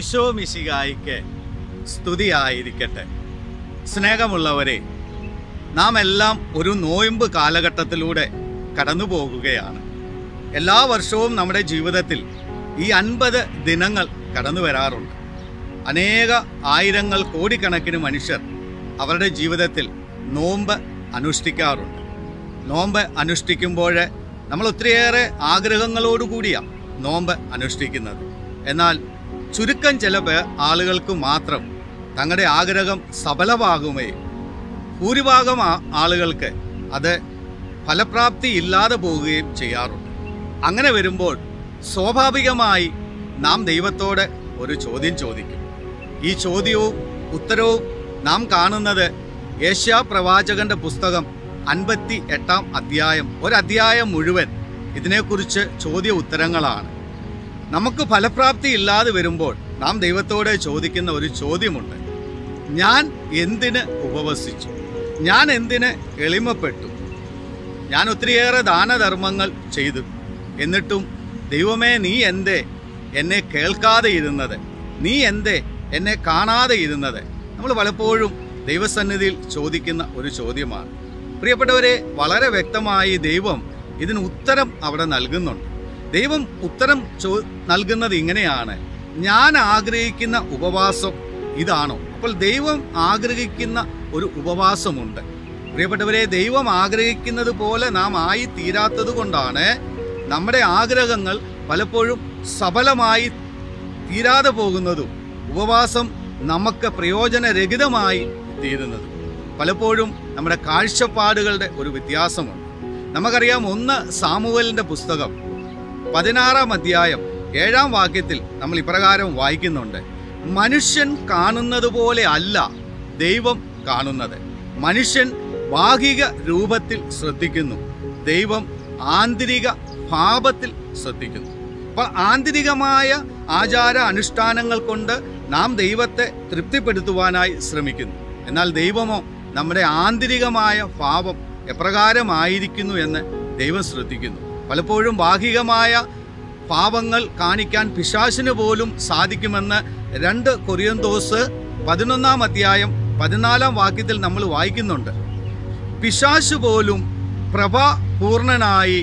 ഈശോ മിശികായിക്ക് സ്തുതിയായിരിക്കട്ടെ സ്നേഹമുള്ളവരെ നാം എല്ലാം ഒരു നോയമ്പ് കാലഘട്ടത്തിലൂടെ കടന്നു പോകുകയാണ് എല്ലാ വർഷവും നമ്മുടെ ജീവിതത്തിൽ ഈ അൻപത് ദിനങ്ങൾ കടന്നു വരാറുണ്ട് അനേക ആയിരങ്ങൾ കോടിക്കണക്കിന് മനുഷ്യർ അവരുടെ ജീവിതത്തിൽ നോമ്പ് അനുഷ്ഠിക്കാറുണ്ട് നോമ്പ് അനുഷ്ഠിക്കുമ്പോൾ നമ്മൾ ഒത്തിരിയേറെ ആഗ്രഹങ്ങളോടുകൂടിയാണ് നോമ്പ് അനുഷ്ഠിക്കുന്നത് എന്നാൽ ചുരുക്കം ചില പേ- ആളുകൾക്ക് മാത്രം തങ്ങളുടെ ആഗ്രഹം സഫലമാകുകയും ഭൂരിഭാഗം ആ- ആളുകൾക്ക് അത് ഫലപ്രാപ്തി ഇല്ലാതെ പോവുകയും ചെയ്യാറുണ്ട് അങ്ങനെ വരുമ്പോൾ സ്വാഭാവികമായി നാം ദൈവത്തോട് ഒരു ചോദ്യം ചോദിക്കും ഈ ചോദ്യവും ഉത്തരവും നാം കാണുന്നത് ഏഷ്യാ പ്രവാചകന്റെ പുസ്തകം അൻപത്തി എട്ടാം അധ്യായം ഒരധ്യായം മുഴുവൻ ഇതിനെക്കുറിച്ച് ചോദ്യ ഉത്തരങ്ങളാണ് നമുക്ക് ഫലപ്രാപ്തി ഇല്ലാതെ വരുമ്പോൾ നാം ദൈവത്തോട് ചോദിക്കുന്ന ഒരു ചോദ്യമുണ്ട് ഞാൻ എന്തിന് ഉപവസിച്ചു ഞാൻ എന്തിന് എളിമപ്പെട്ടു ഞാൻ ഒത്തിരിയേറെ ദാനധർമ്മങ്ങൾ ചെയ്തു എന്നിട്ടും ദൈവമേ നീ എന്തേ എന്നെ കേൾക്കാതെ ഇരുന്നത് നീ എന്തേ എന്നെ കാണാതെ ഇരുന്നത് നമ്മൾ പലപ്പോഴും ദൈവസന്നിധിയിൽ ചോദിക്കുന്ന ഒരു ചോദ്യമാണ് പ്രിയപ്പെട്ടവരെ വളരെ വ്യക്തമായി ദൈവം ഇതിന് ഉത്തരം അവിടെ നൽകുന്നുണ്ട് ദൈവം ഉത്തരം ചോ നൽകുന്നത് ഇങ്ങനെയാണ് ഞാൻ ആഗ്രഹിക്കുന്ന ഉപവാസം ഇതാണോ അപ്പോൾ ദൈവം ആഗ്രഹിക്കുന്ന ഒരു ഉപവാസമുണ്ട് പ്രിയപ്പെട്ടവരെ ദൈവം ആഗ്രഹിക്കുന്നത് പോലെ നാം ആയി തീരാത്തത് കൊണ്ടാണ് നമ്മുടെ ആഗ്രഹങ്ങൾ പലപ്പോഴും സഫലമായി തീരാതെ പോകുന്നതും ഉപവാസം നമുക്ക് പ്രയോജനരഹിതമായി തീരുന്നതും പലപ്പോഴും നമ്മുടെ കാഴ്ചപ്പാടുകളുടെ ഒരു വ്യത്യാസമുണ്ട് നമുക്കറിയാം ഒന്ന് സാമുവലിന്റെ പുസ്തകം പതിനാറാം അധ്യായം ഏഴാം വാക്യത്തിൽ നമ്മൾ ഇപ്രകാരം വായിക്കുന്നുണ്ട് മനുഷ്യൻ കാണുന്നത് പോലെ അല്ല ദൈവം കാണുന്നത് മനുഷ്യൻ ഭാഗിക രൂപത്തിൽ ശ്രദ്ധിക്കുന്നു ദൈവം ആന്തരിക ഭാവത്തിൽ ശ്രദ്ധിക്കുന്നു അപ്പൊ ആന്തരികമായ ആചാര അനുഷ്ഠാനങ്ങൾ കൊണ്ട് നാം ദൈവത്തെ തൃപ്തിപ്പെടുത്തുവാനായി ശ്രമിക്കുന്നു എന്നാൽ ദൈവമോ നമ്മുടെ ആന്തരികമായ ഭാവം എപ്രകാരമായിരിക്കുന്നു എന്ന് ദൈവം ശ്രദ്ധിക്കുന്നു പലപ്പോഴും ഭാഗികമായ പാപങ്ങൾ കാണിക്കാൻ പിശാശിന് പോലും സാധിക്കുമെന്ന് രണ്ട് കൊറിയന്തോസ് പതിനൊന്നാം അധ്യായം പതിനാലാം വാക്യത്തിൽ നമ്മൾ വായിക്കുന്നുണ്ട് പിശാശ് പോലും പ്രഭ പൂർണ്ണനായി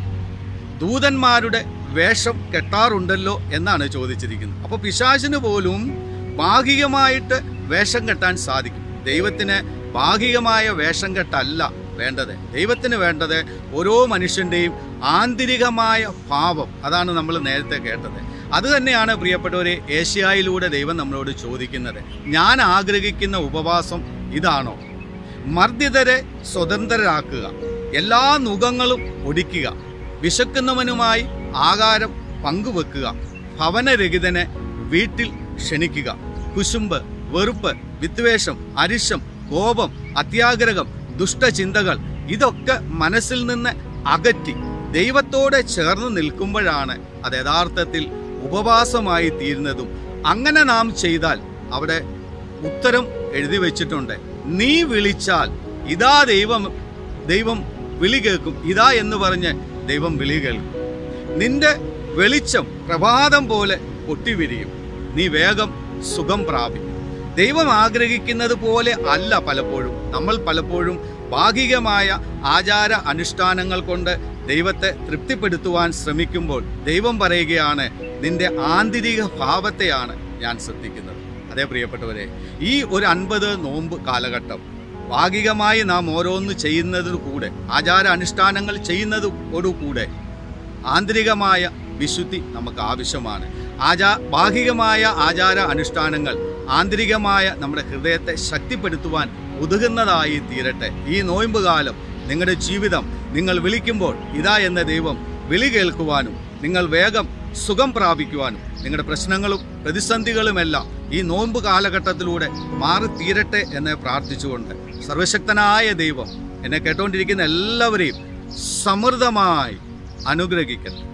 ദൂതന്മാരുടെ വേഷം കെട്ടാറുണ്ടല്ലോ എന്നാണ് ചോദിച്ചിരിക്കുന്നത് അപ്പോൾ പിശാചിന് പോലും ഭാഗികമായിട്ട് വേഷം കെട്ടാൻ സാധിക്കും ദൈവത്തിന് ഭാഗികമായ വേഷം കെട്ടല്ല വേണ്ടത് ദൈവത്തിന് വേണ്ടത് ഓരോ മനുഷ്യൻ്റെയും ആന്തരികമായ ഭാവം അതാണ് നമ്മൾ നേരത്തെ കേട്ടത് അത് തന്നെയാണ് പ്രിയപ്പെട്ടവരെ ഏഷ്യായിലൂടെ ദൈവം നമ്മളോട് ചോദിക്കുന്നത് ഞാൻ ആഗ്രഹിക്കുന്ന ഉപവാസം ഇതാണോ മർദ്ദിതരെ സ്വതന്ത്രരാക്കുക എല്ലാ നുഖങ്ങളും ഒടിക്കുക വിശക്കുന്നവനുമായി ആകാരം പങ്കുവെക്കുക ഭവനരഹിതനെ വീട്ടിൽ ക്ഷണിക്കുക കുശുമ്പ് വെറുപ്പ് വിദ്വേഷം അരിശം കോപം അത്യാഗ്രഹം ദുഷ്ടചിന്തകൾ ഇതൊക്കെ മനസ്സിൽ നിന്ന് അകറ്റി ദൈവത്തോടെ ചേർന്ന് നിൽക്കുമ്പോഴാണ് അത് യഥാർത്ഥത്തിൽ ഉപവാസമായി തീരുന്നതും അങ്ങനെ നാം ചെയ്താൽ അവിടെ ഉത്തരം എഴുതി വെച്ചിട്ടുണ്ട് നീ വിളിച്ചാൽ ഇതാ ദൈവം ദൈവം വിളി കേൾക്കും ഇതാ എന്ന് പറഞ്ഞ് ദൈവം വിളി കേൾക്കും നിന്റെ വെളിച്ചം പ്രഭാതം പോലെ പൊട്ടിവിരിയും നീ വേഗം സുഖം പ്രാപിക്കും ദൈവം ആഗ്രഹിക്കുന്നത് പോലെ അല്ല പലപ്പോഴും നമ്മൾ പലപ്പോഴും ഭാഗികമായ ആചാര അനുഷ്ഠാനങ്ങൾ കൊണ്ട് ദൈവത്തെ തൃപ്തിപ്പെടുത്തുവാൻ ശ്രമിക്കുമ്പോൾ ദൈവം പറയുകയാണ് നിന്റെ ആന്തരിക ഭാവത്തെയാണ് ഞാൻ ശ്രദ്ധിക്കുന്നത് അതേ പ്രിയപ്പെട്ടവരെ ഈ ഒരു അൻപത് നോമ്പ് കാലഘട്ടം ഭാഗികമായി നാം ഓരോന്ന് ചെയ്യുന്നതിനു കൂടെ ആചാര അനുഷ്ഠാനങ്ങൾ ചെയ്യുന്നതോടുകൂടെ ആന്തരികമായ വിശുദ്ധി നമുക്ക് ആവശ്യമാണ് ആചാ ഭാഗികമായ ആചാര അനുഷ്ഠാനങ്ങൾ ആന്തരികമായ നമ്മുടെ ഹൃദയത്തെ ശക്തിപ്പെടുത്തുവാൻ ഉതകുന്നതായി തീരട്ടെ ഈ നോയമ്പ് കാലം നിങ്ങളുടെ ജീവിതം നിങ്ങൾ വിളിക്കുമ്പോൾ ഇതാ എന്ന ദൈവം വിളി കേൾക്കുവാനും നിങ്ങൾ വേഗം സുഖം പ്രാപിക്കുവാനും നിങ്ങളുടെ പ്രശ്നങ്ങളും പ്രതിസന്ധികളുമെല്ലാം ഈ നോമ്പ് കാലഘട്ടത്തിലൂടെ മാറി തീരട്ടെ എന്ന് പ്രാർത്ഥിച്ചുകൊണ്ട് സർവശക്തനായ ദൈവം എന്നെ കേട്ടുകൊണ്ടിരിക്കുന്ന എല്ലാവരെയും സമൃദ്ധമായി അനുഗ്രഹിക്കട്ടെ